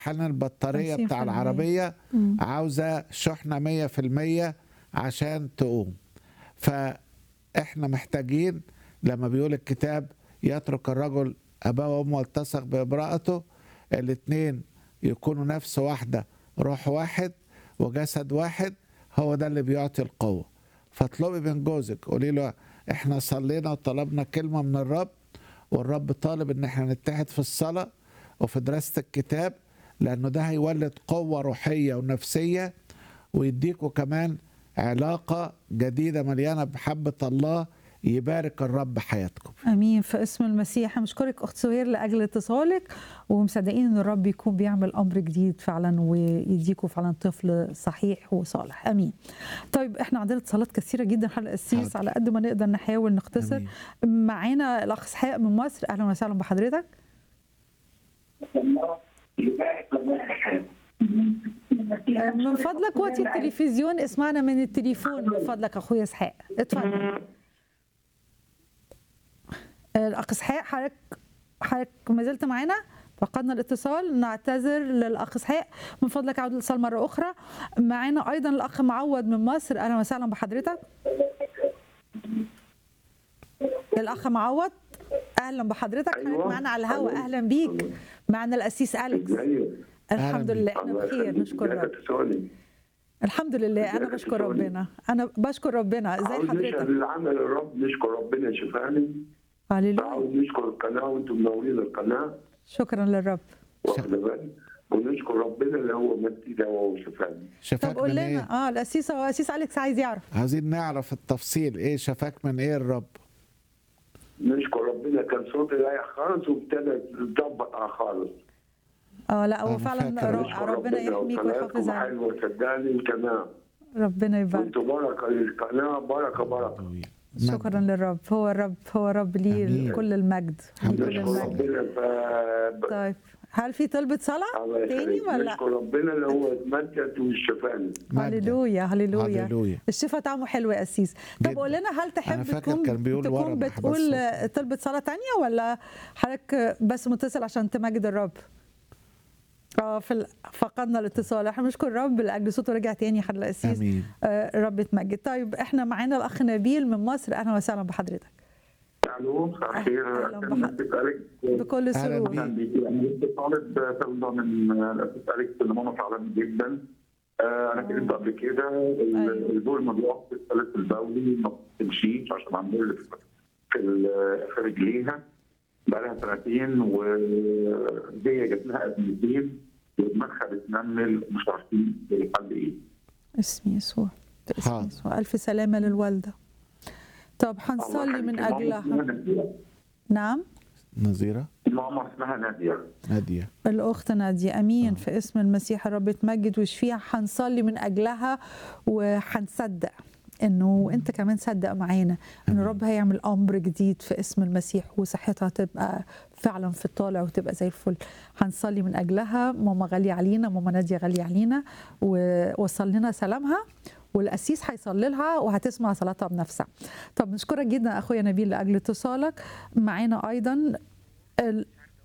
حالنا البطارية 50% بتاع العربية مم. عاوزة شحنة مية في المية عشان تقوم فإحنا محتاجين لما بيقول الكتاب يترك الرجل أباه وأمه والتصق بامرأته الاتنين يكونوا نفس واحدة روح واحد وجسد واحد هو ده اللي بيعطي القوة فاطلبي من جوزك قولي له احنا صلينا وطلبنا كلمة من الرب والرب طالب ان احنا نتحد في الصلاة وفي دراسة الكتاب لانه ده هيولد قوة روحية ونفسية ويديكوا كمان علاقة جديدة مليانة بحبة الله يبارك الرب حياتكم امين في اسم المسيح نشكرك اخت سهير لاجل اتصالك ومصدقين ان الرب يكون بيعمل امر جديد فعلا ويديكوا فعلا طفل صحيح وصالح امين طيب احنا عندنا اتصالات كثيره جدا حلقه القسيس حاضر. على قد ما نقدر نحاول نختصر أمين. معانا الاخ اسحاق من مصر اهلا وسهلا بحضرتك آه، من فضلك وطي التلفزيون اسمعنا من التليفون من فضلك اخويا اسحاق اتفضل آه، الاخ اسحاق حضرتك حضرتك ما زلت معانا فقدنا الاتصال نعتذر للاخ اسحاق من فضلك عود الاتصال مره اخرى معانا ايضا الاخ معوض من مصر اهلا وسهلا بحضرتك الاخ معوض اهلا بحضرتك حضرتك أيوة. معانا على الهواء أيوة. اهلا بيك معنا الاسيس اليكس ايوه الحمد أهلاً لله احنا بخير نشكر رب الحمد لله انا ازيك بشكر يا سوني؟ ربنا انا بشكر ربنا ازي عاوز نشهد حضرتك لعمل الرب نشكر ربنا شفاني هللويا عاوز نشكر القناه وانتم منورين القناه شكرا للرب واخد بالك ونشكر ربنا اللي هو مدي دواء وشفاني شفاك طب قول من لنا ايه؟ اه الاسيس هو اسيس اليكس عايز يعرف عايزين نعرف التفصيل ايه شفاك من ايه الرب نشكر ربنا كان صوتي رايح خالص وابتدى يطبق خالص اه لا هو أنا فعلا فاكر. ر- نشكر ربنا يحميك ويحافظ وقناتكم عليك حلوه صدقني وتمام ربنا يبارك وانتوا بركه للقناه بركه بركه شكرا للرب هو الرب هو الرب ليه أمين. كل المجد ليه الحمد كل لله. نشكر المجد ربنا ف... طيب هل في طلبة صلاة الله تاني يخليك. ولا نشكر ربنا اللي هو اتمجد والشفاني مجد. هللويا هللويا هللويا الشفا طعمه حلو يا أسيس طب جداً. قول لنا هل تحب أنا فاكر تكون كان بيقول ورا تكون محبس بتقول صوت. طلبة صلاة تانية ولا حضرتك بس متصل عشان تمجد الرب اه في ال- فقدنا الاتصال احنا بنشكر الرب لاجل صوته رجع تاني حد القسيس امين آه الرب يتمجد طيب احنا معانا الاخ نبيل من مصر اهلا وسهلا بحضرتك الو مساء الخير أهلاً كان بحضرتك. بسألك بكل أهلاً سرور بيك. اهلا بيكي انا كنت طالب طلبه من الاسيس اليكس اللي ماما تعبان جدا آه، انا كنت قبل كده ال- أيوة. البول ما بيقفش في الثالث البولي ما بتمشيش عشان عندها في في ال- في رجليها بقى لها سنتين وهي جات لها ازمتين ودماغها بتنمل ومش عارفين الحل ايه اسم يسوع باسم حاضر. يسوع الف سلامه للوالده طب هنصلي من ماما اجلها اسمها نادية. نعم نظيرة ماما اسمها ناديه نادية الأخت نادية أمين في اسم المسيح الرب يتمجد ويشفيها هنصلي من أجلها وهنصدق انه انت كمان صدق معانا ان الرب هيعمل امر جديد في اسم المسيح وصحتها تبقى فعلا في الطالع وتبقى زي الفل هنصلي من اجلها ماما غاليه علينا ماما ناديه غاليه علينا ووصل لنا سلامها والقسيس هيصلي لها وهتسمع صلاتها بنفسها طب نشكرك جدا اخويا نبيل لاجل اتصالك معانا ايضا ال...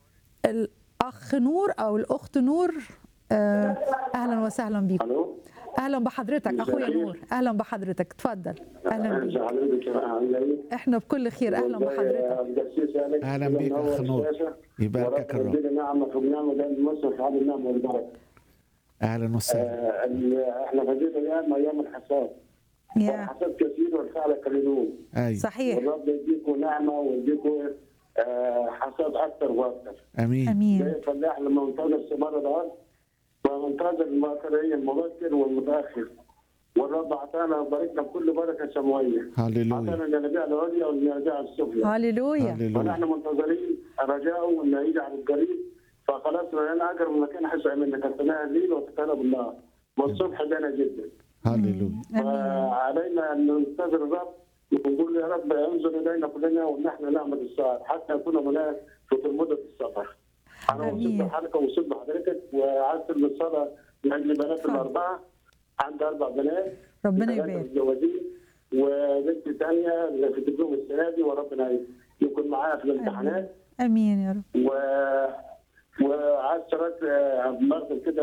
الاخ نور او الاخت نور آه، اهلا وسهلا بيكم الو اهلا بحضرتك اخويا نور اهلا بحضرتك اتفضل اهلا بيك حضرتك عامله ايه؟ احنا بكل خير اهلا بحضرتك أهلا بيك أخ نور. يباركك الرب. ربنا نعمه في النعمه ده مصر في هذه النعمه والبركه اهلا وسهلا آه، ال- احنا في هذه الايام ايام الحصاد يا والحصاد كثير والفعل قليلون ايوه صحيح والرب يديكم نعمه ويديكم آه، حصاد اكثر واكثر امين زي امين الفلاح لما منتظر ثمار الارض ومنتظر المطريه المبكر والمتاخر والرب اعطانا وباركنا بكل بركه سماويه هللويا اعطانا الينابيع العليا والينابيع السفلى هللويا هللويا ونحن منتظرين رجاءه انه يجي على القريب فخلاص لنا اجر من مكان حيث عملنا كفناها الليل وتكانا بالنهار والصبح دنا جدا هللويا امين فعلينا ان ننتظر الرب ونقول يا رب انظر الينا كلنا ونحن نعمل الصالح حتى نكون هناك في مده السفر. انا آمين. وصلت حضرتك ووصلت لحضرتك وعايز الصلاه لاجل بنات اتفضل. الاربعه عندي اربع بنات ربنا ثلاثة يبارك متجوزين وبنت ثانيه اللي في الدبلوم السنه دي وربنا يكون معاها في الامتحانات امين يا رب و وعايز سؤال آه، برضه كده